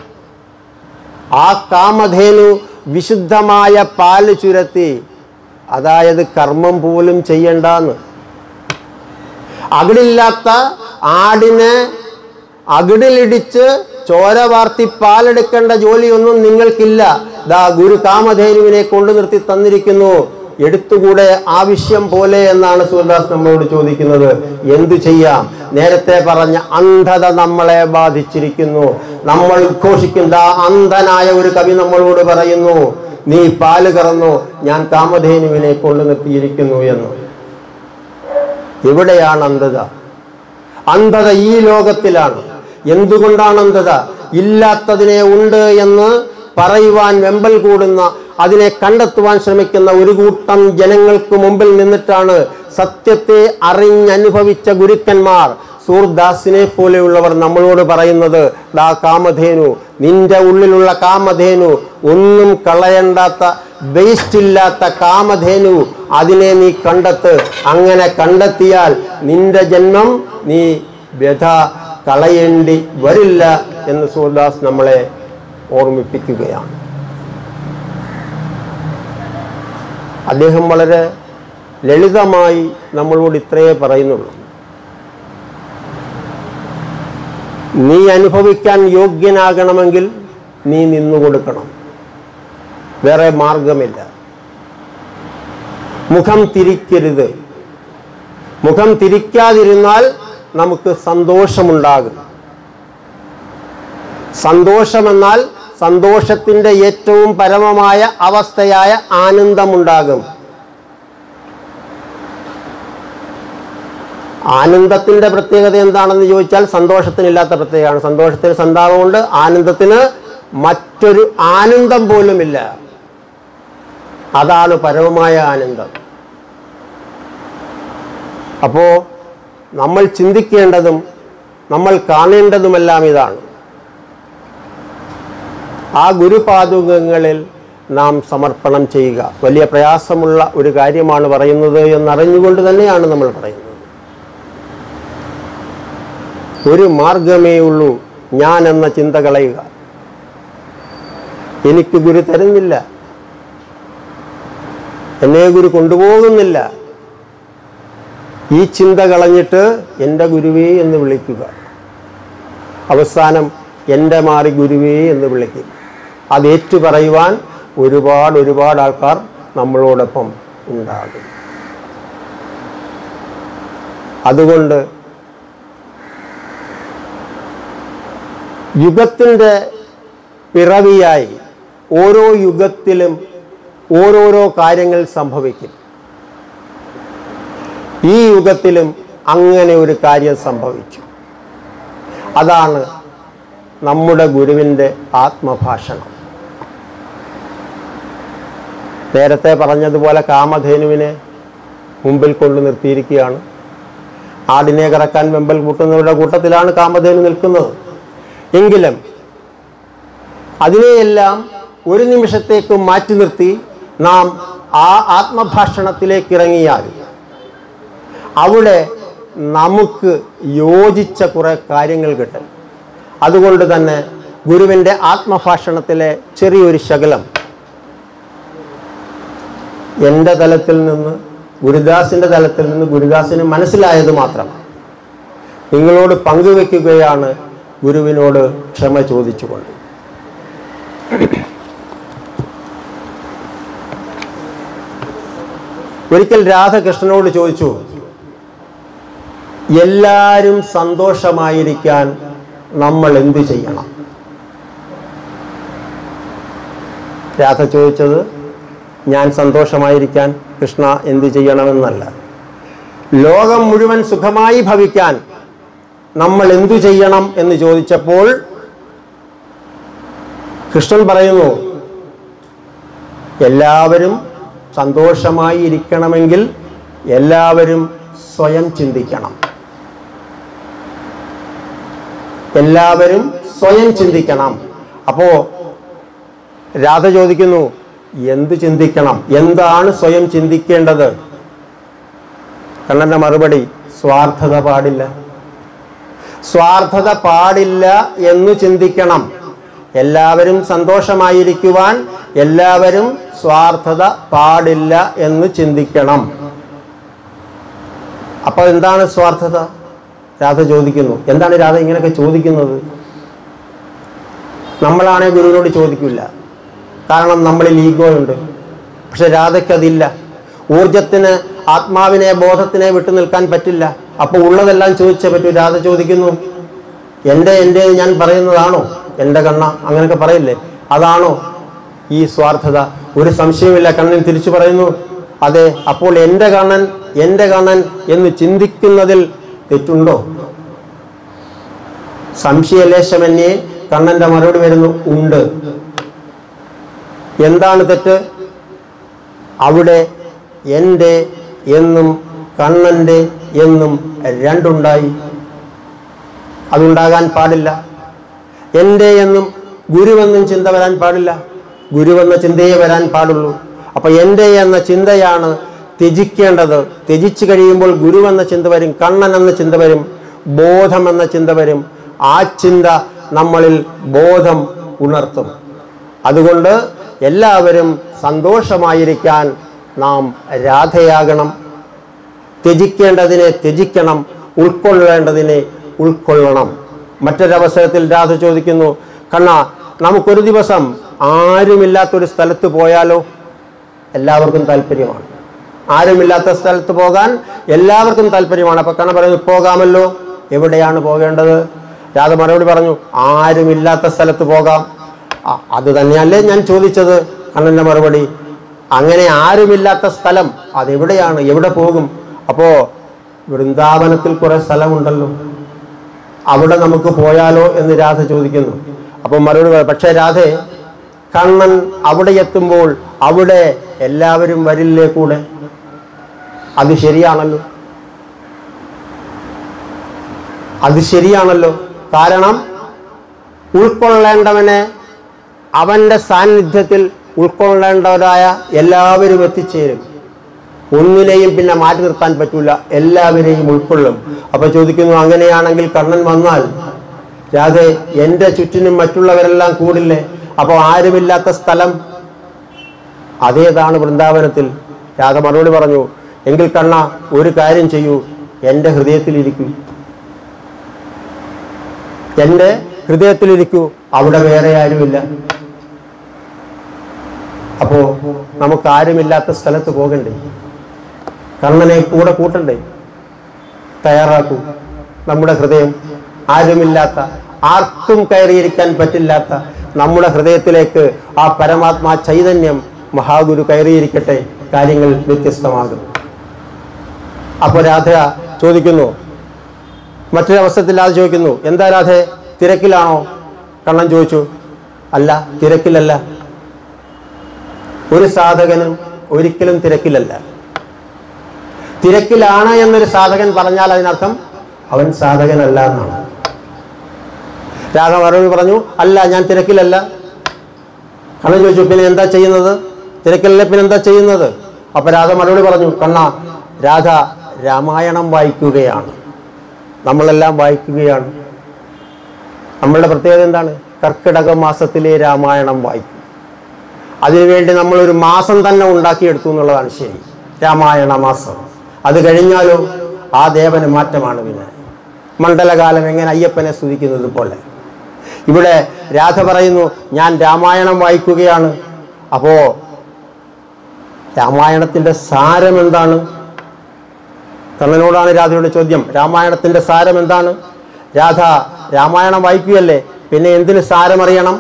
ആ കാമധേനു വിശുദ്ധമായ പാല് ചുരത്തി അതായത് കർമ്മം പോലും ചെയ്യണ്ടെന്ന് അകിടില്ലാത്ത ആടിനെ അകിടിലിടിച്ച് ചോര വാർത്തി പാലെടുക്കേണ്ട ജോലിയൊന്നും നിങ്ങൾക്കില്ല ദാ ഗുരു കാമധേനുവിനെ കൊണ്ടു നിർത്തി തന്നിരിക്കുന്നു എടുത്തുകൂടെ ആവശ്യം പോലെ എന്നാണ് സൂര്യദാസ് നമ്മളോട് ചോദിക്കുന്നത് എന്തു ചെയ്യാം നേരത്തെ പറഞ്ഞ അന്ധത നമ്മളെ ബാധിച്ചിരിക്കുന്നു നമ്മൾ ഉദ്ഘോഷിക്കുന്ന ആ അന്ധനായ ഒരു കവി നമ്മളോട് പറയുന്നു നീ പാല് കറന്നു ഞാൻ കാമധേനുവിനെ കൊണ്ടു നിർത്തിയിരിക്കുന്നു എന്ന് എവിടെയാണ് അന്ധത അന്ധത ഈ ലോകത്തിലാണ് എന്തുകൊണ്ടാണ് അന്ധത ഇല്ലാത്തതിനെ ഉണ്ട് എന്ന് പറയുവാൻ വെമ്പൽ കൂടുന്ന അതിനെ കണ്ടെത്തുവാൻ ശ്രമിക്കുന്ന ഒരു കൂട്ടം ജനങ്ങൾക്ക് മുമ്പിൽ നിന്നിട്ടാണ് സത്യത്തെ അറിഞ്ഞനുഭവിച്ച ഗുരുക്കന്മാർ സൂർദാസിനെ പോലെയുള്ളവർ നമ്മളോട് പറയുന്നത് ദാ കാമധേനു നിന്റെ ഉള്ളിലുള്ള കാമധേനു ഒന്നും കളയണ്ടാത്ത വേസ്റ്റ് ഇല്ലാത്ത കാമധേനു അതിനെ നീ കണ്ടെത്ത് അങ്ങനെ കണ്ടെത്തിയാൽ നിന്റെ ജന്മം നീ വ്യഥ കളയേണ്ടി വരില്ല എന്ന് സൂർദാസ് നമ്മളെ ഓർമ്മിപ്പിക്കുകയാണ് അദ്ദേഹം വളരെ ലളിതമായി നമ്മളോട് ഇത്രയേ പറയുന്നുള്ളൂ നീ അനുഭവിക്കാൻ യോഗ്യനാകണമെങ്കിൽ നീ നിന്നു കൊടുക്കണം വേറെ മാർഗമില്ല മുഖം തിരിക്കരുത് മുഖം തിരിക്കാതിരുന്നാൽ നമുക്ക് സന്തോഷമുണ്ടാകും സന്തോഷമെന്നാൽ സന്തോഷത്തിൻ്റെ ഏറ്റവും പരമമായ അവസ്ഥയായ ആനന്ദമുണ്ടാകും ആനന്ദത്തിന്റെ പ്രത്യേകത എന്താണെന്ന് ചോദിച്ചാൽ സന്തോഷത്തിനില്ലാത്ത പ്രത്യേകമാണ് സന്തോഷത്തിന് സന്താപമുണ്ട് ആനന്ദത്തിന് മറ്റൊരു ആനന്ദം പോലുമില്ല അതാണ് പരമമായ ആനന്ദം അപ്പോൾ നമ്മൾ ചിന്തിക്കേണ്ടതും നമ്മൾ കാണേണ്ടതുമെല്ലാം ഇതാണ് ആ ഗുരുപാദുകങ്ങളിൽ നാം സമർപ്പണം ചെയ്യുക വലിയ പ്രയാസമുള്ള ഒരു കാര്യമാണ് പറയുന്നത് എന്നറിഞ്ഞുകൊണ്ട് തന്നെയാണ് നമ്മൾ പറയുന്നത് ഒരു മാർഗമേ ഉള്ളൂ ഞാൻ എന്ന ചിന്ത കളയുക എനിക്ക് ഗുരു തരുന്നില്ല എന്നെ ഗുരു കൊണ്ടുപോകുന്നില്ല ഈ ചിന്ത കളഞ്ഞിട്ട് എൻ്റെ ഗുരുവേ എന്ന് വിളിക്കുക അവസാനം എൻ്റെ മാറി ഗുരുവേ എന്ന് വിളിക്കും അത് ഏറ്റു പറയുവാൻ ഒരുപാട് ഒരുപാട് ആൾക്കാർ നമ്മളോടൊപ്പം ഉണ്ടാകും അതുകൊണ്ട് യുഗത്തിൻ്റെ പിറവിയായി ഓരോ യുഗത്തിലും ഓരോരോ കാര്യങ്ങൾ സംഭവിക്കും ഈ യുഗത്തിലും അങ്ങനെ ഒരു കാര്യം സംഭവിച്ചു അതാണ് നമ്മുടെ ഗുരുവിൻ്റെ ആത്മഭാഷണം നേരത്തെ പറഞ്ഞതുപോലെ കാമധേനുവിനെ മുമ്പിൽ കൊണ്ട് നിർത്തിയിരിക്കുകയാണ് ആടിനെ കറക്കാൻ വെമ്പൽ കൂട്ടുന്നവരുടെ കൂട്ടത്തിലാണ് കാമധേനു നിൽക്കുന്നത് എങ്കിലും അതിനെയെല്ലാം ഒരു നിമിഷത്തേക്ക് മാറ്റി നിർത്തി നാം ആ ആത്മഭാഷണത്തിലേക്ക് ഇറങ്ങിയാൽ അവിടെ നമുക്ക് യോജിച്ച കുറെ കാര്യങ്ങൾ കിട്ടും അതുകൊണ്ട് തന്നെ ഗുരുവിൻ്റെ ആത്മഭാഷണത്തിലെ ചെറിയൊരു ശകലം എൻ്റെ തലത്തിൽ നിന്ന് ഗുരുദാസിൻ്റെ തലത്തിൽ നിന്ന് ഗുരുദാസിന് മനസ്സിലായത് മാത്രം നിങ്ങളോട് പങ്കുവെക്കുകയാണ് ഗുരുവിനോട് ക്ഷമ ചോദിച്ചുകൊണ്ട് ഒരിക്കൽ രാധകൃഷ്ണനോട് ചോദിച്ചു എല്ലാവരും സന്തോഷമായിരിക്കാൻ നമ്മൾ എന്ത് ചെയ്യണം രാധ ചോദിച്ചത് ഞാൻ സന്തോഷമായിരിക്കാൻ കൃഷ്ണ എന്ത് ചെയ്യണമെന്നല്ല ലോകം മുഴുവൻ സുഖമായി ഭവിക്കാൻ നമ്മൾ എന്തു ചെയ്യണം എന്ന് ചോദിച്ചപ്പോൾ കൃഷ്ണൻ പറയുന്നു എല്ലാവരും സന്തോഷമായി ഇരിക്കണമെങ്കിൽ എല്ലാവരും സ്വയം ചിന്തിക്കണം എല്ലാവരും സ്വയം ചിന്തിക്കണം അപ്പോ രാധ ചോദിക്കുന്നു എന്ത് ചിന്തിക്കണം എന്താണ് സ്വയം ചിന്തിക്കേണ്ടത് കണ്ണന്റെ മറുപടി സ്വാർത്ഥത പാടില്ല സ്വാർത്ഥത പാടില്ല എന്ന് ചിന്തിക്കണം എല്ലാവരും സന്തോഷമായിരിക്കുവാൻ എല്ലാവരും സ്വാർത്ഥത പാടില്ല എന്ന് ചിന്തിക്കണം അപ്പോൾ എന്താണ് സ്വാർത്ഥത രാധ ചോദിക്കുന്നു എന്താണ് രാധ ഇങ്ങനെയൊക്കെ ചോദിക്കുന്നത് നമ്മളാണെ ഗുരുവിനോട് ചോദിക്കില്ല കാരണം നമ്മളിൽ ഈഗോ ഉണ്ട് പക്ഷെ രാധയ്ക്ക് അതില്ല ഊർജത്തിന് ആത്മാവിനെ ബോധത്തിനെ വിട്ടു നിൽക്കാൻ പറ്റില്ല അപ്പോൾ ഉള്ളതെല്ലാം ചോദിച്ചേ പറ്റൂ രാധ ചോദിക്കുന്നു എൻ്റെ എൻ്റെ ഞാൻ പറയുന്നതാണോ എൻ്റെ കണ്ണ അങ്ങനെയൊക്കെ പറയില്ലേ അതാണോ ഈ സ്വാർത്ഥത ഒരു സംശയമില്ല കണ്ണൻ തിരിച്ചു പറയുന്നു അതെ അപ്പോൾ എൻ്റെ കണ്ണൻ എൻ്റെ കണ്ണൻ എന്ന് ചിന്തിക്കുന്നതിൽ തെറ്റുണ്ടോ സംശയലേശമന്യേ കണ്ണന്റെ മറുപടി വരുന്നു ഉണ്ട് എന്താണ് തെറ്റ് അവിടെ എൻ്റെ എന്നും കണ്ണൻ്റെ എന്നും രണ്ടുണ്ടായി അതുണ്ടാകാൻ പാടില്ല എൻ്റെ എന്നും ഗുരുവെന്നും ചിന്ത വരാൻ പാടില്ല ഗുരുവെന്ന ചിന്തയെ വരാൻ പാടുള്ളൂ അപ്പൊ എൻ്റെ എന്ന ചിന്തയാണ് ത്യജിക്കേണ്ടത് ത്യജിച്ചു കഴിയുമ്പോൾ ഗുരുവെന്ന ചിന്ത വരും കണ്ണൻ എന്ന ചിന്ത വരും ബോധം എന്ന ചിന്ത വരും ആ ചിന്ത നമ്മളിൽ ബോധം ഉണർത്തും അതുകൊണ്ട് എല്ലാവരും സന്തോഷമായിരിക്കാൻ നാം രാധയാകണം ത്യജിക്കേണ്ടതിനെ ത്യജിക്കണം ഉൾക്കൊള്ളേണ്ടതിനെ ഉൾക്കൊള്ളണം മറ്റൊരവസരത്തിൽ രാധ ചോദിക്കുന്നു കണ്ണ നമുക്കൊരു ദിവസം ആരുമില്ലാത്തൊരു സ്ഥലത്ത് പോയാലോ എല്ലാവർക്കും താല്പര്യമാണ് ആരുമില്ലാത്ത സ്ഥലത്ത് പോകാൻ എല്ലാവർക്കും താല്പര്യമാണ് അപ്പൊ കണ്ണ പറയുന്നു പോകാമല്ലോ എവിടെയാണ് പോകേണ്ടത് രാധ മറുപടി പറഞ്ഞു ആരുമില്ലാത്ത സ്ഥലത്ത് പോകാം ആ, അത് തന്നെയല്ലേ ഞാൻ ചോദിച്ചത് കണ്ണന്റെ മറുപടി അങ്ങനെ ആരുമില്ലാത്ത സ്ഥലം അതെവിടെയാണ് എവിടെ പോകും അപ്പോ വൃന്ദാവനത്തിൽ കുറെ സ്ഥലമുണ്ടല്ലോ അവിടെ നമുക്ക് പോയാലോ എന്ന് രാധ ചോദിക്കുന്നു അപ്പോൾ മറുപടി പറയും, പക്ഷേ രാധേ കണ്ണൻ അവിടെ എത്തുമ്പോൾ അവിടെ എല്ലാവരും വരില്ലേ കൂടെ അത് ശരിയാണല്ലോ അത് ശരിയാണല്ലോ കാരണം ഉൾക്കൊള്ളേണ്ടവനെ അവന്റെ സാന്നിധ്യത്തിൽ ഉൾക്കൊള്ളേണ്ടവരായ എല്ലാവരും എത്തിച്ചേരും ഒന്നിനെയും പിന്നെ മാറ്റി നിർത്താൻ പറ്റൂല എല്ലാവരെയും ഉൾക്കൊള്ളും അപ്പൊ ചോദിക്കുന്നു അങ്ങനെയാണെങ്കിൽ കണ്ണൻ വന്നാൽ രാധെ എൻ്റെ ചുറ്റിനും മറ്റുള്ളവരെല്ലാം കൂടില്ലേ അപ്പോൾ ആരുമില്ലാത്ത സ്ഥലം അതേതാണ് വൃന്ദാവനത്തിൽ രാധ മറുപടി പറഞ്ഞു എങ്കിൽ കണ്ണ ഒരു കാര്യം ചെയ്യൂ എൻ്റെ ഹൃദയത്തിലിരിക്കൂ എൻ്റെ ഹൃദയത്തിലിരിക്കൂ അവിടെ വേറെ ആരുമില്ല അപ്പോ നമുക്ക് ആരുമില്ലാത്ത സ്ഥലത്ത് പോകണ്ടേ കണ്ണനെ കൂടെ കൂട്ടണ്ടേ തയ്യാറാക്കൂ നമ്മുടെ ഹൃദയം ആരുമില്ലാത്ത ആർക്കും കയറിയിരിക്കാൻ പറ്റില്ലാത്ത നമ്മുടെ ഹൃദയത്തിലേക്ക് ആ പരമാത്മാ ചൈതന്യം മഹാഗുരു കയറിയിരിക്കട്ടെ കാര്യങ്ങൾ വ്യത്യസ്തമാകും അപ്പോൾ രാധ ചോദിക്കുന്നു മറ്റൊരു അവസരത്തിൽ രാധ ചോദിക്കുന്നു എന്താ രാധേ തിരക്കിലാണോ കണ്ണൻ ചോദിച്ചു അല്ല തിരക്കിലല്ല ഒരു സാധകനും ഒരിക്കലും തിരക്കിലല്ല തിരക്കിലാണ് എന്നൊരു സാധകൻ പറഞ്ഞാൽ അതിനർത്ഥം അവൻ സാധകനല്ല എന്നാണ് രാധ മറുപടി പറഞ്ഞു അല്ല ഞാൻ തിരക്കിലല്ല കണ്ണൻ ചോദിച്ചു പിന്നെ എന്താ ചെയ്യുന്നത് തിരക്കിലല്ല പിന്നെ എന്താ ചെയ്യുന്നത് അപ്പൊ രാധ മറുപടി പറഞ്ഞു കണ്ണ രാധ രാമായണം വായിക്കുകയാണ് നമ്മളെല്ലാം വായിക്കുകയാണ് നമ്മളുടെ പ്രത്യേകത എന്താണ് കർക്കിടക മാസത്തിലെ രാമായണം വായിക്കും അതിനുവേണ്ടി നമ്മളൊരു മാസം തന്നെ ഉണ്ടാക്കിയെടുത്തു എന്നുള്ളതാണ് ശരി രാമായണ മാസം അത് കഴിഞ്ഞാലോ ആ ദേവന് മാറ്റമാണ് പിന്നെ മണ്ഡലകാലം എങ്ങനെ അയ്യപ്പനെ സ്തുതിക്കുന്നത് പോലെ ഇവിടെ രാധ പറയുന്നു ഞാൻ രാമായണം വായിക്കുകയാണ് അപ്പോ രാമായണത്തിന്റെ സാരം എന്താണ് കണ്ണനോടാണ് രാധയുടെ ചോദ്യം രാമായണത്തിന്റെ സാരം എന്താണ് രാധ രാമായണം വായിക്കുകയല്ലേ പിന്നെ എന്തിന് സാരം അറിയണം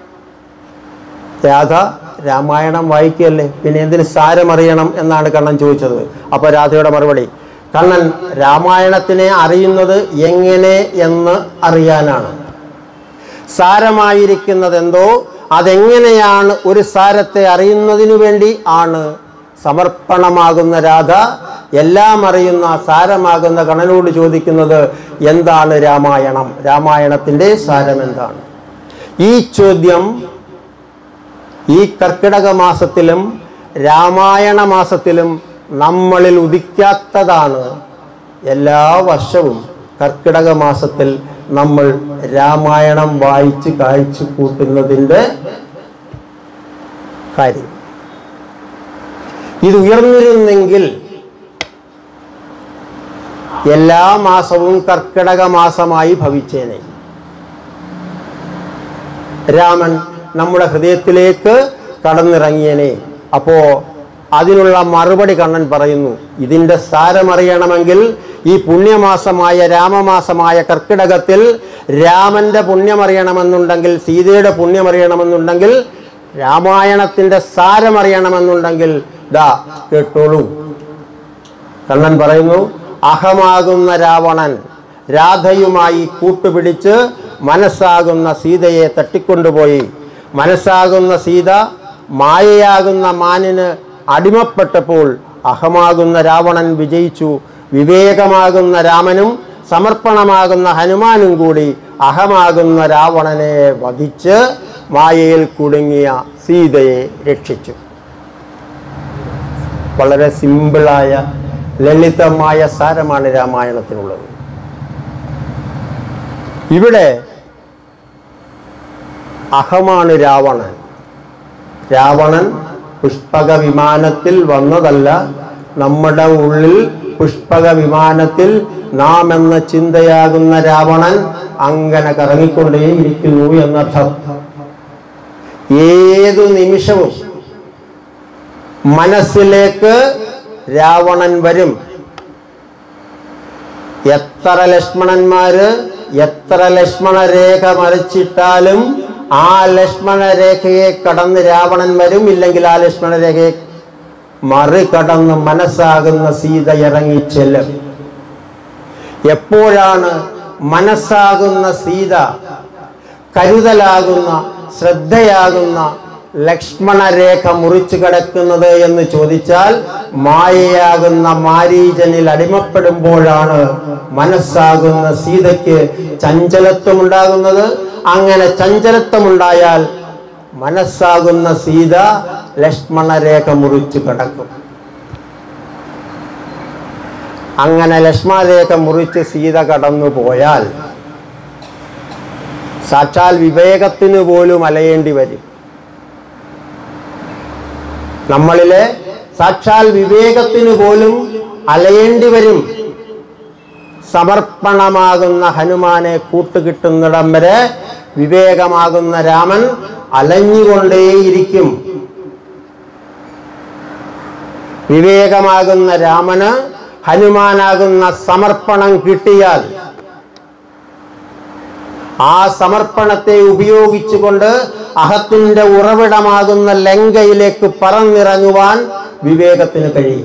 രാധ രാമായണം വായിക്കുകയല്ലേ പിന്നെ എന്തിന് സാരം അറിയണം എന്നാണ് കണ്ണൻ ചോദിച്ചത് അപ്പൊ രാധയുടെ മറുപടി കണ്ണൻ രാമായണത്തിനെ അറിയുന്നത് എങ്ങനെ എന്ന് അറിയാനാണ് സാരമായിരിക്കുന്നത് എന്തോ അതെങ്ങനെയാണ് ഒരു സാരത്തെ അറിയുന്നതിനു വേണ്ടി ആണ് സമർപ്പണമാകുന്ന രാധ എല്ലാം അറിയുന്ന സാരമാകുന്ന കണ്ണനോട് ചോദിക്കുന്നത് എന്താണ് രാമായണം രാമായണത്തിൻ്റെ സാരം എന്താണ് ഈ ചോദ്യം ഈ കർക്കിടക മാസത്തിലും രാമായണ മാസത്തിലും നമ്മളിൽ ഉദിക്കാത്തതാണ് എല്ലാ വർഷവും കർക്കിടക മാസത്തിൽ നമ്മൾ രാമായണം വായിച്ച് കാഴ്ച കൂട്ടുന്നതിൻ്റെ കാര്യം ഇത് ഉയർന്നിരുന്നെങ്കിൽ എല്ലാ മാസവും കർക്കിടക മാസമായി ഭവിച്ചേനെ രാമൻ നമ്മുടെ ഹൃദയത്തിലേക്ക് കടന്നിറങ്ങിയനെ അപ്പോ അതിനുള്ള മറുപടി കണ്ണൻ പറയുന്നു ഇതിൻ്റെ സാരമറിയണമെങ്കിൽ ഈ പുണ്യമാസമായ രാമമാസമായ കർക്കിടകത്തിൽ രാമന്റെ പുണ്യമറിയണമെന്നുണ്ടെങ്കിൽ സീതയുടെ പുണ്യമറിയണമെന്നുണ്ടെങ്കിൽ രാമായണത്തിന്റെ സാരമറിയണമെന്നുണ്ടെങ്കിൽ ദാ കേട്ടോളൂ കണ്ണൻ പറയുന്നു അഹമാകുന്ന രാവണൻ രാധയുമായി കൂട്ടുപിടിച്ച് മനസ്സാകുന്ന സീതയെ തട്ടിക്കൊണ്ടുപോയി മനസ്സാകുന്ന സീത മായയാകുന്ന മാനിന് അടിമപ്പെട്ടപ്പോൾ അഹമാകുന്ന രാവണൻ വിജയിച്ചു വിവേകമാകുന്ന രാമനും സമർപ്പണമാകുന്ന ഹനുമാനും കൂടി അഹമാകുന്ന രാവണനെ വധിച്ച് മായയിൽ കുടുങ്ങിയ സീതയെ രക്ഷിച്ചു വളരെ സിമ്പിളായ ലളിതമായ സാരമാണ് രാമായണത്തിനുള്ളത് ഇവിടെ അഹമാണ് രാവണൻ രാവണൻ പുഷ്പക വിമാനത്തിൽ വന്നതല്ല നമ്മുടെ ഉള്ളിൽ പുഷ്പക വിമാനത്തിൽ നാം എന്ന ചിന്തയാകുന്ന രാവണൻ അങ്ങനെ കറങ്ങിക്കൊണ്ടേയിരിക്കുന്നു എന്നർത്ഥം ഏതു നിമിഷവും മനസ്സിലേക്ക് രാവണൻ വരും എത്ര ലക്ഷ്മണന്മാര് എത്ര ലക്ഷ്മണ രേഖ മറിച്ചിട്ടാലും ആ ലക്ഷ്മണ രേഖയെ കടന്ന് രാവണൻ വരും ഇല്ലെങ്കിൽ ആ ലക്ഷ്മണ രേഖയെ മറികടന്ന് മനസ്സാകുന്ന സീത ഇറങ്ങിച്ചെല്ലും എപ്പോഴാണ് മനസ്സാകുന്ന സീത കരുതലാകുന്ന ശ്രദ്ധയാകുന്ന ലക്ഷ്മണരേഖ മുറിച്ചു കിടക്കുന്നത് എന്ന് ചോദിച്ചാൽ മായയാകുന്ന മാരീജനിൽ അടിമപ്പെടുമ്പോഴാണ് മനസ്സാകുന്ന സീതയ്ക്ക് ചഞ്ചലത്വം ഉണ്ടാകുന്നത് അങ്ങനെ ചഞ്ചലത്വമുണ്ടായാൽ മനസ്സാകുന്ന സീത ലക്ഷ്മണരേഖ മുറിച്ചു കിടക്കും അങ്ങനെ ലക്ഷ്മണരേഖ മുറിച്ച് സീത കടന്നു പോയാൽ സാക്ഷാൽ വിവേകത്തിന് പോലും അലയേണ്ടി വരും നമ്മളിലെ സാക്ഷാൽ വിവേകത്തിന് പോലും അലയേണ്ടി വരും സമർപ്പണമാകുന്ന ഹനുമാനെ കൂട്ടുകിട്ടുന്നിടം വരെ വിവേകമാകുന്ന രാമൻ അലഞ്ഞുകൊണ്ടേയിരിക്കും വിവേകമാകുന്ന രാമന് ഹനുമാനാകുന്ന സമർപ്പണം കിട്ടിയാൽ ആ സമർപ്പണത്തെ ഉപയോഗിച്ചുകൊണ്ട് അഹത്തിന്റെ ഉറവിടമാകുന്ന ലങ്കയിലേക്ക് പറന്നിറങ്ങുവാൻ വിവേകത്തിന് കഴിയും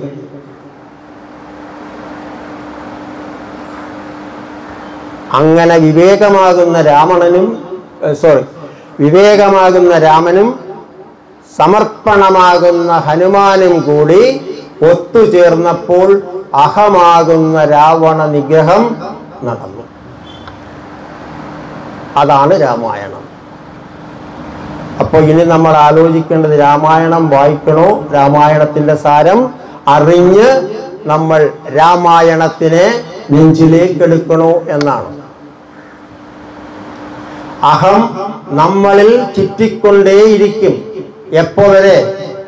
അങ്ങനെ വിവേകമാകുന്ന രാവണനും സോറി വിവേകമാകുന്ന രാമനും സമർപ്പണമാകുന്ന ഹനുമാനും കൂടി ഒത്തുചേർന്നപ്പോൾ അഹമാകുന്ന രാവണ നിഗ്രഹം നടന്നു അതാണ് രാമായണം അപ്പോൾ ഇനി നമ്മൾ ആലോചിക്കേണ്ടത് രാമായണം വായിക്കണോ രാമായണത്തിന്റെ സാരം അറിഞ്ഞ് നമ്മൾ രാമായണത്തിനെ നെഞ്ചിലേക്ക് എടുക്കണോ എന്നാണ് അഹം നമ്മളിൽ ചുറ്റിക്കൊണ്ടേയിരിക്കും എപ്പോ വരെ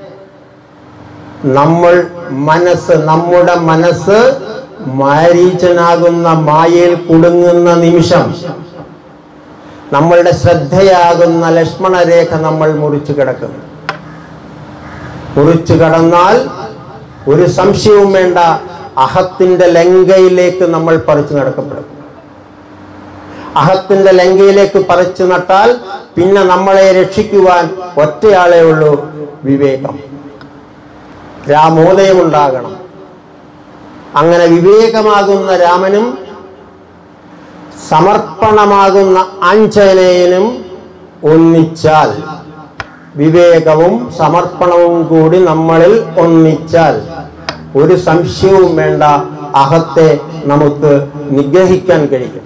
നമ്മൾ മനസ്സ് നമ്മുടെ മനസ്സ് മാരീചനാകുന്ന മായയിൽ കുടുങ്ങുന്ന നിമിഷം നമ്മളുടെ ശ്രദ്ധയാകുന്ന ലക്ഷ്മണരേഖ നമ്മൾ മുറിച്ചു കിടക്കും മുറിച്ചു കടന്നാൽ ഒരു സംശയവും വേണ്ട അഹത്തിന്റെ ലങ്കയിലേക്ക് നമ്മൾ പറിച്ചു നടക്കപ്പെടും അഹത്തിന്റെ ലങ്കയിലേക്ക് പറിച്ചു നട്ടാൽ പിന്നെ നമ്മളെ രക്ഷിക്കുവാൻ ഒറ്റയാളേ ഉള്ളൂ വിവേകം രാമോദയമുണ്ടാകണം അങ്ങനെ വിവേകമാകുന്ന രാമനും സമർപ്പണമാകുന്ന ആഞ്ജനേയനും ഒന്നിച്ചാൽ വിവേകവും സമർപ്പണവും കൂടി നമ്മളിൽ ഒന്നിച്ചാൽ ഒരു സംശയവും വേണ്ട അഹത്തെ നമുക്ക് നിഗ്രഹിക്കാൻ കഴിയും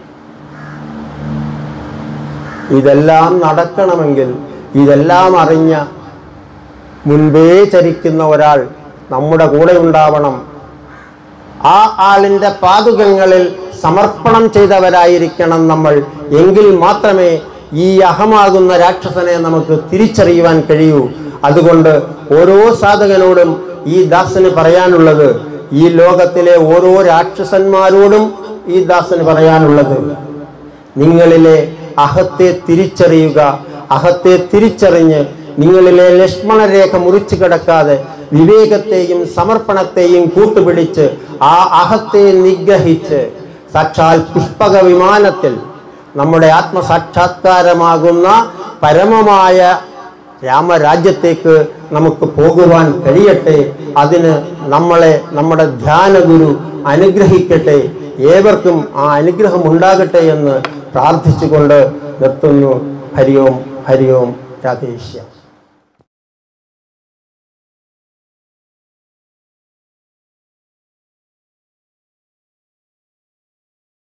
ഇതെല്ലാം നടക്കണമെങ്കിൽ ഇതെല്ലാം അറിഞ്ഞ മുൻപേ ചരിക്കുന്ന ഒരാൾ നമ്മുടെ കൂടെ ഉണ്ടാവണം ആ ആളിൻ്റെ പാതുകങ്ങളിൽ സമർപ്പണം ചെയ്തവരായിരിക്കണം നമ്മൾ എങ്കിൽ മാത്രമേ ഈ അഹമാകുന്ന രാക്ഷസനെ നമുക്ക് തിരിച്ചറിയുവാൻ കഴിയൂ അതുകൊണ്ട് ഓരോ സാധകനോടും ഈ ദാസന് പറയാനുള്ളത് ഈ ലോകത്തിലെ ഓരോ രാക്ഷസന്മാരോടും ഈ ദാസന് പറയാനുള്ളത് നിങ്ങളിലെ അഹത്തെ തിരിച്ചറിയുക അഹത്തെ തിരിച്ചറിഞ്ഞ് നിങ്ങളിലെ ലക്ഷ്മണരേഖ മുറിച്ചു കിടക്കാതെ വിവേകത്തെയും സമർപ്പണത്തെയും കൂട്ടുപിടിച്ച് ആ അഹത്തെ നിഗ്രഹിച്ച് സാക്ഷാൽ പുഷ്പക വിമാനത്തിൽ നമ്മുടെ ആത്മസാക്ഷാത്കാരമാകുന്ന പരമമായ രാമരാജ്യത്തേക്ക് നമുക്ക് പോകുവാൻ കഴിയട്ടെ അതിന് നമ്മളെ നമ്മുടെ ധ്യാനഗുരു അനുഗ്രഹിക്കട്ടെ ഏവർക്കും ആ അനുഗ്രഹം ഉണ്ടാകട്ടെ എന്ന് പ്രാർത്ഥിച്ചുകൊണ്ട് നിർത്തുന്നു ഹരിയോം ഹരിയോം രാധേശ്യം